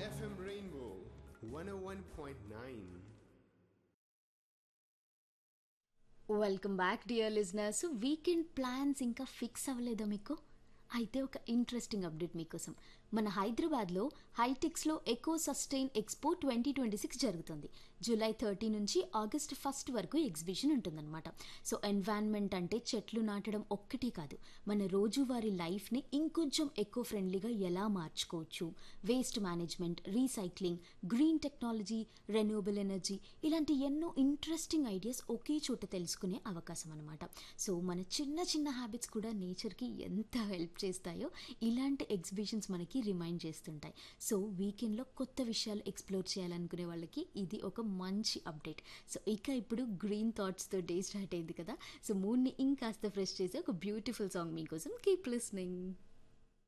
FM Rainbow 101.9. Welcome back dear listeners weekend plans ఇంకా fix అవ్వలేదా మీకు అయితే ఒక ఇంట్రెస్టింగ్ అప్డేట్ మీకోసం మన హైదరాబాద్లో హైటెక్స్లో eco sustain expo twenty twenty six జరుగుతుంది జూలై థర్టీ నుంచి ఆగస్ట్ ఫస్ట్ వరకు ఎగ్జిబిషన్ ఉంటుందన్నమాట సో ఎన్వైర్న్మెంట్ అంటే చెట్లు నాటడం ఒక్కటి కాదు మన రోజువారీ లైఫ్ని ఇంకొంచెం ఎకో ఫ్రెండ్లీగా ఎలా మార్చుకోవచ్చు waste management recycling green technology renewable energy ఇలాంటి ఎన్నో ఇంట్రెస్టింగ్ ఐడియాస్ ఒకే చోట తెలుసుకునే అవకాశం అనమాట సో మన చిన్న చిన్న హ్యాబిట్స్ కూడా నేచర్కి ఎంత హెల్ప్ చేస్తాయో ఇలాంటి ఎగ్జిబిషన్స్ మనకి రిమైండ్ చేస్తుంటాయి సో వీకెండ్లో కొత్త విషయాలు ఎక్స్ప్లోర్ చేయాలనుకునే వాళ్ళకి ఇది ఒక మంచి అప్డేట్ సో ఇక ఇప్పుడు గ్రీన్ థాట్స్తో డే స్టార్ట్ అయింది కదా సో మూడ్ని ఇంకాస్త ఫ్రెష్ చేసే ఒక బ్యూటిఫుల్ సాంగ్ మీకోసం కీప్ లిస్నింగ్